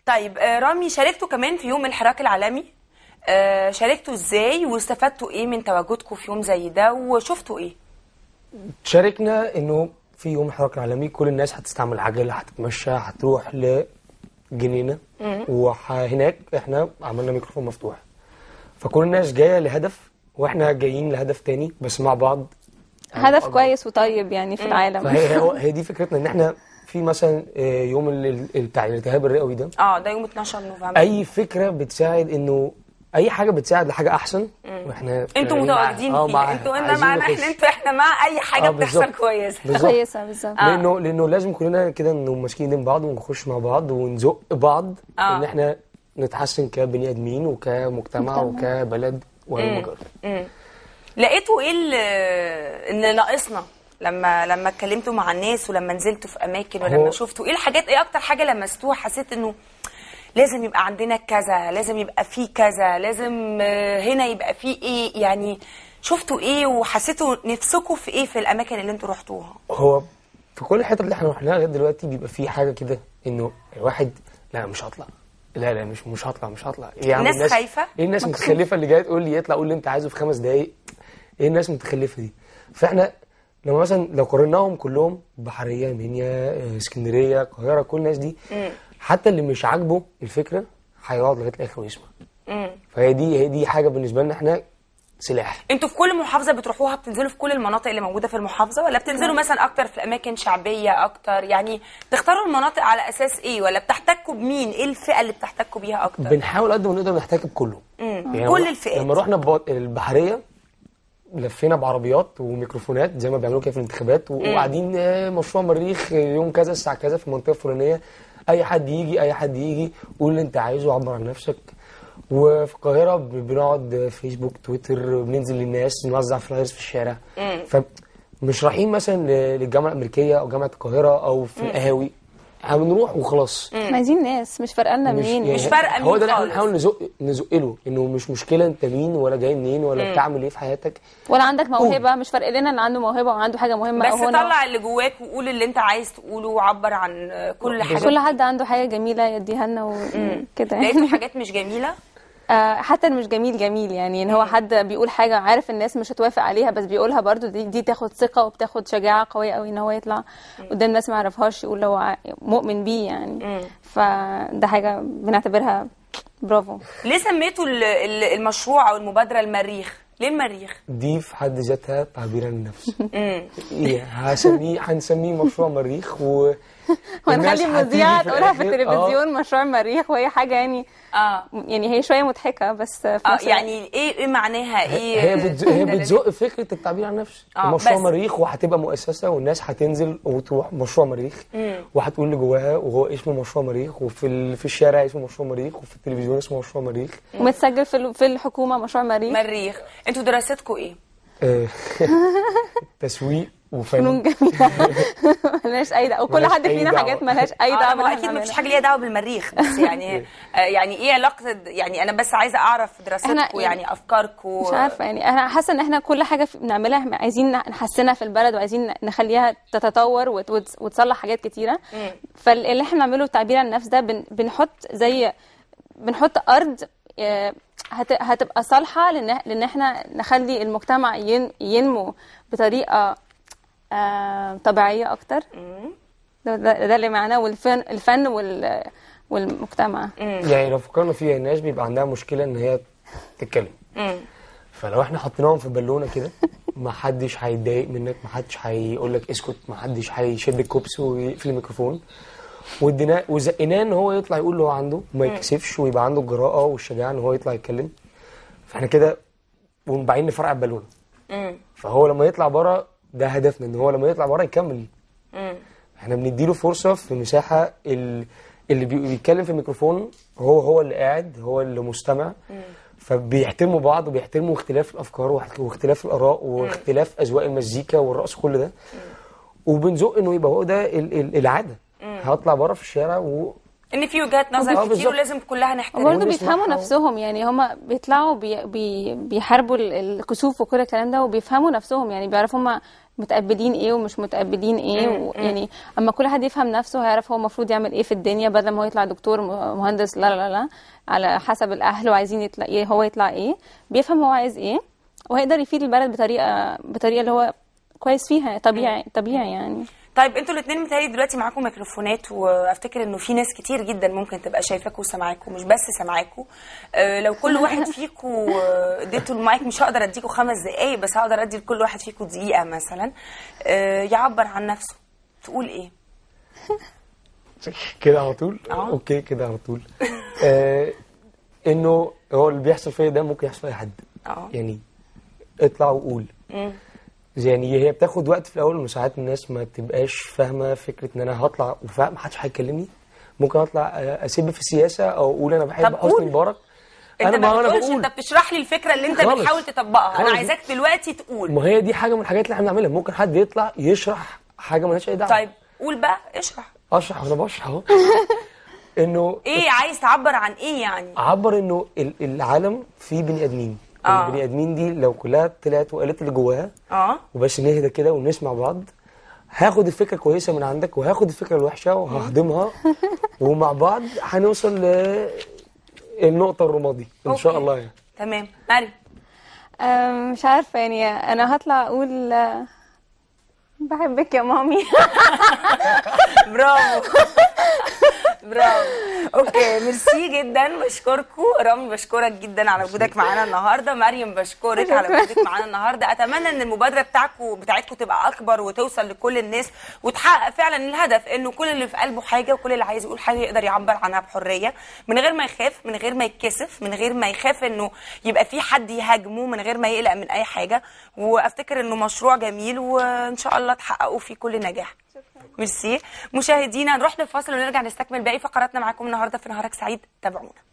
طيب آه، رامي شاركتوا كمان في يوم الحراك العالمي آه، شاركتوا ازاي واستفدتوا ايه من تواجدكم في يوم زي ده وشفتوا ايه شاركنا انه في يوم الحراك العالمي كل الناس هتستعمل عجله هتتمشى هتروح لجنينه وهناك احنا عملنا ميكروفون مفتوح فكل الناس جايه لهدف واحنا جايين لهدف تاني بس مع بعض هدف كويس وطيب يعني في العالم فهي هو- هي دي فكرتنا ان احنا في مثلا آه، يوم ال- ال- بتاع الالتهاب الرئوي ده اه ده يوم 12 نوفمبر اي فكره بتساعد انه اي حاجه بتساعد لحاجه احسن واحنا انتوا شغالين معاها. متواجدين اه فيه معاها. انتوا انت عايزين معانا نخش. احنا انتوا احنا مع اي حاجه آه، بتحصل بالظبط. كويسه بالظبط كويسه بالظبط آه. لانه لانه لازم كلنا كده انه ماسكين ايدين بعض ونخش مع بعض ونزق بعض آه. ان احنا نتحسن كبني ادمين وكمجتمع وكبلد ومجر لقيتوا ايه اللي اللي ناقصنا لما لما اتكلمتوا مع الناس ولما نزلتوا في اماكن ولما هو- شفتوا ايه الحاجات ايه اكتر حاجه لمستوها حسيت انه لازم يبقى عندنا كذا لازم يبقى في كذا لازم آه، هنا يبقى في ايه يعني شفتوا ايه وحسيتوا نفسكم في ايه في الاماكن اللي انتوا رحتوها هو في كل الحتت اللي احنا رحناها لغايه دلوقتي بيبقى في حاجه كده انه الواحد لا مش هطلع لا لا مش مش هطلع مش هطلع ايه يا عم الناس خايفة؟ ايه الناس المتخلفه اللي جايه تقول لي اطلع قول اللي انت عايزه في خمس دقايق ايه الناس المتخلفه دي فاحنا لما مثلا لو قارناهم كلهم بحريه منيا آه، اسكندريه القاهره كل الناس دي حتى اللي مش عاجبه الفكره هيقعد لغايه الاخر ويسمع فهي دي هي دي حاجه بالنسبه لنا احنا سلاح انتوا في كل محافظه بتروحوها بتنزلوا في كل المناطق اللي موجوده في المحافظه ولا بتنزلوا مثلا اكتر في اماكن شعبيه اكتر يعني بتختاروا المناطق على اساس ايه ولا بتحتكوا بمين ايه الفئه اللي بتحتكوا بيها اكتر بنحاول قد ما نقدر نحتكب كله يعني كل لما- الفئات. لما رحنا بب- البحريه لفينا بعربيات وميكروفونات زي ما بيعملوا كده في الانتخابات وقاعدين آه، مشروع مريخ آه، يوم كذا الساعه كذا في المنطقه الفلانيه اي حد يجي اي حد يجي قول اللي انت عايزه عبر عن نفسك وفي القاهره ب- بنقعد فيسبوك تويتر بننزل للناس نوزع فلايرز في الشارع فمش رايحين مثلا ل- للجامعه الامريكيه او جامعه القاهره او في القهاوي احنا بنروح وخلاص احنا عايزين ناس مش فارقه لنا منين مش فارقة هو مين ده اللي احنا خالص. بنحاول نزق نزق له انه مش مشكله انت مين ولا جاي منين ولا بتعمل ايه في حياتك ولا عندك موهبه مش فارق لنا ان عنده موهبه وعنده حاجه مهمه بس او هو طلع اللي جواك وقول اللي انت عايز تقوله وعبر عن آه، كل حاجه كل حد عنده حاجه جميله يديها لنا وكده لقيتوا يعني حاجات مش جميله آه، حتى اللي مش جميل جميل يعني ان هو حد بيقول حاجه عارف الناس مش هتوافق عليها بس بيقولها برضو دي, دي تاخد ثقه وبتاخد شجاعه قويه قوي ان هو يطلع قدام الناس ما يعرفهاش يقول هو ع- مؤمن بيه يعني فده حاجه بنعتبرها برافو ليه سميتوا ال- ال- المشروع او المبادره المريخ ليه المريخ دي في حد ذاتها تعبير عن النفس إيه، هسميه هنسميه مشروع مريخ و الناس وهنخلي هتيجي مذيعه في تقولها في الآخر، التلفزيون مشروع مريخ وهي حاجه يعني اه يعني هي شويه مضحكه بس في اه نفس الوقت يعني ايه ايه معناها ايه هي بتزق هي ده- بتزق فكره التعبير عن النفس آه، مشروع بس. مريخ وهتبقى مؤسسه والناس هتنزل وتروح مشروع مريخ وهتقول اللي جواها وهو اسمه مشروع مريخ وفي ال... في الشارع اسمه مشروع مريخ وفي التلفزيون اسمه مشروع مريخ ومتسجل في ال- في الحكومه مشروع مريخ مريخ انتوا دراستكم ايه آه، تسويق وفن فنون جميله ملهاش اي دعوه وكل ملهاش حد أي فينا دعوة. حاجات ملهاش اي آه دعوه ما باللي اكيد إحنا مفيش بنعمله. حاجه ليها دعوه بالمريخ بس يعني آه يعني ايه علاقه يعني انا بس عايزه اعرف دراستكم إحنا- يعني افكاركم مش عارفه يعني انا حاسه ان احنا كل حاجه في- بنعملها إحنا عايزين نحسنها في البلد وعايزين نخليها تتطور وت- وت- وتصلح حاجات كتيره فاللي احنا بنعمله تعبير عن النفس ده بن- بنحط زي بنحط ارض آه، هت- هتبقى صالحه لان لان احنا نخلي المجتمع ين- ينمو بطريقه آه، طبيعيه اكتر ده, ده, ده اللي معناه والفن الفن وال والمجتمع يعني لو فكرنا فيها الناس بيبقى عندها مشكله ان هي تتكلم فلو احنا حطيناهم في بالونه كده ما حدش هيتضايق منك ما حدش هيقول لك اسكت ما حدش هيشد الكوبس ويقفل الميكروفون واديناه وزقناه ان هو يطلع يقول اللي هو عنده وما يتكسفش ويبقى عنده الجراءه والشجاعه ان هو يطلع يتكلم فاحنا كده وبعدين نفرقع البالونه فهو لما يطلع بره ده هدفنا ان هو لما يطلع بره يكمل احنا بنديله فرصه في مساحه ال- اللي بي- بيتكلم في الميكروفون هو هو اللي قاعد هو اللي مستمع فبيحترموا بعض وبيحترموا اختلاف الافكار واخت- واختلاف الاراء واختلاف اذواق المزيكا والرقص كل ده وبنزق انه يبقى هو ده ال- ال- العاده هطلع بره في الشارع و ان في وجهات آه، نظر كتير بالظبط. ولازم كلها نحترمها وبرضه ونسمعها بيفهموا و- نفسهم يعني هما بيطلعوا بي بي بيحاربوا ال- الكسوف وكل الكلام ده وبيفهموا نفسهم يعني بيعرفوا هما متقبلين ايه ومش متقبلين ايه ويعني اما كل حد يفهم نفسه هيعرف هو المفروض يعمل ايه في الدنيا بدل ما هو يطلع دكتور م- مهندس لا لا لا على حسب الاهل وعايزين يطلع ايه هو يطلع ايه بيفهم هو عايز ايه وهيقدر يفيد البلد بطريقه بطريقه اللي هو كويس فيها طبيعي طبيعي يعني طيب انتوا الاثنين متهيألي دلوقتي معاكم ميكروفونات وافتكر انه في ناس كتير جدا ممكن تبقى شايفاكوا وسامعاكوا مش بس سامعاكوا اه لو كل واحد فيكوا اه، اديتوا المايك مش هقدر اديكوا خمس دقايق بس هقدر ادي لكل واحد فيكوا دقيقه مثلا اه، يعبر عن نفسه تقول ايه؟ كده على طول اه. اوكي كده على طول آه انه هو اللي بيحصل فيا ده ممكن يحصل في اي حد اه. يعني اطلع وقول مم. يعني هي بتاخد وقت في الاول انه ساعات الناس ما تبقاش فاهمه فكره ان انا هطلع وفاهم محدش هيكلمني ممكن اطلع آه، اسب في السياسه او اقول انا بحب طب قول. حسني مبارك انت ما أنا بتقولش بقول. انت بتشرح لي الفكره اللي انت خالص. بتحاول تطبقها انا خالص. عايزاك دلوقتي تقول ما هي دي حاجه من الحاجات اللي احنا بنعملها ممكن حد يطلع يشرح حاجه مالهاش اي دعوه طيب قول بقى اشرح اشرح وانا بشرح اهو انه ايه عايز تعبر عن ايه يعني عبر انه ال- العالم فيه بني ادمين آه. البني ادمين دي لو كلها طلعت وقالت اللي جواها اه وبس نهدى كده ونسمع بعض هاخد الفكره كويسه من عندك وهاخد الفكره الوحشه وههضمها ومع بعض هنوصل للنقطه الرمادي ان شاء أوكي. الله يعني تمام مريم أم، مش عارفه يعني انا هطلع اقول آه، بحبك يا مامي برافو برافو اوكي ميرسي جدا بشكركم رامي بشكرك جدا على وجودك معانا النهارده مريم بشكرك على شكراً. وجودك معانا النهارده اتمنى ان المبادره بتاعكم بتاعتكم تبقى اكبر وتوصل لكل الناس وتحقق فعلا الهدف انه كل اللي في قلبه حاجه وكل اللي عايز يقول حاجه يقدر يعبر عنها بحريه من غير ما يخاف من غير ما يتكسف من غير ما يخاف انه يبقى في حد يهاجمه من غير ما يقلق من اي حاجه وافتكر انه مشروع جميل وان شاء الله تحققوا فيه كل نجاح ميرسي مشاهدينا نروح للفاصل ونرجع نستكمل باقي فقراتنا معاكم النهارده في نهارك سعيد تابعونا